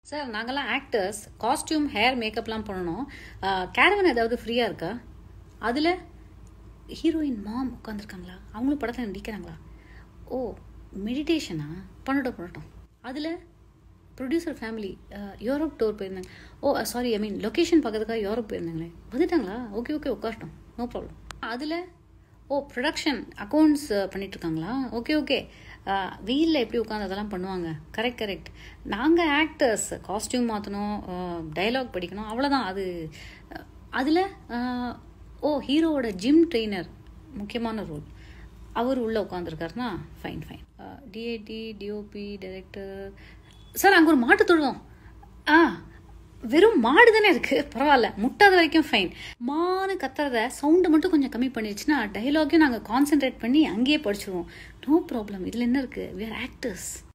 sir நாங்கெல்லாம் actors costume hair மேக்கப்லாம் பண்ணணும் கேரவன் ஏதாவது ஃப்ரீயாக இருக்கா அதில் ஹீரோயின் மாம் உட்காந்துருக்காங்களா அவங்களும் படத்தில் நடிக்கிறாங்களா ஓ மெடிடேஷனா பண்ணட்டும் பண்ணட்டும் அதில் ப்ரொடியூசர் ஃபேமிலி யூரோப் டூர் போயிருந்தாங்க oh sorry I mean location பார்க்கறதுக்காக யூரோப் போயிருந்தாங்களே வந்துட்டாங்களா ஓகே ஓகே உட்காரட்டும் நோ ப்ராப்ளம் அதில் ஓ ப்ரொடக்ஷன் அக்கௌண்ட்ஸ் பண்ணிட்டுருக்காங்களா ஓகே ஓகே வெயிலில் எப்படி உட்காந்து அதெல்லாம் பண்ணுவாங்க கரெக்ட் கரெக்ட் நாங்கள் ஆக்டர்ஸ் காஸ்டியூம் மாற்றணும் டைலாக் படிக்கணும் அவ்வளோதான் அது அதில் ஓ ஹீரோவோட ஜிம் ட்ரெயினர் முக்கியமான ரோல் அவர் உள்ளே உட்காந்துருக்காருனா ஃபைன் ஃபைன் டிஏடி டிஓபி டைரக்டர் சார் அங்கே ஒரு மாட்டு தொழுவோம் ஆ வெறும் மாடு தானே இருக்கு பரவாயில்ல முட்டாத வரைக்கும் ஃபைன் மானு கத்துறத சவுண்டை மட்டும் கொஞ்சம் கம்மி பண்ணிடுச்சுன்னா டைலாகையும் நாங்கள் கான்சென்ட்ரேட் பண்ணி அங்கேயே படிச்சிருவோம் நோ ப்ராப்ளம் இதில் என்ன இருக்கு வி ஆர் ஆக்டர்ஸ்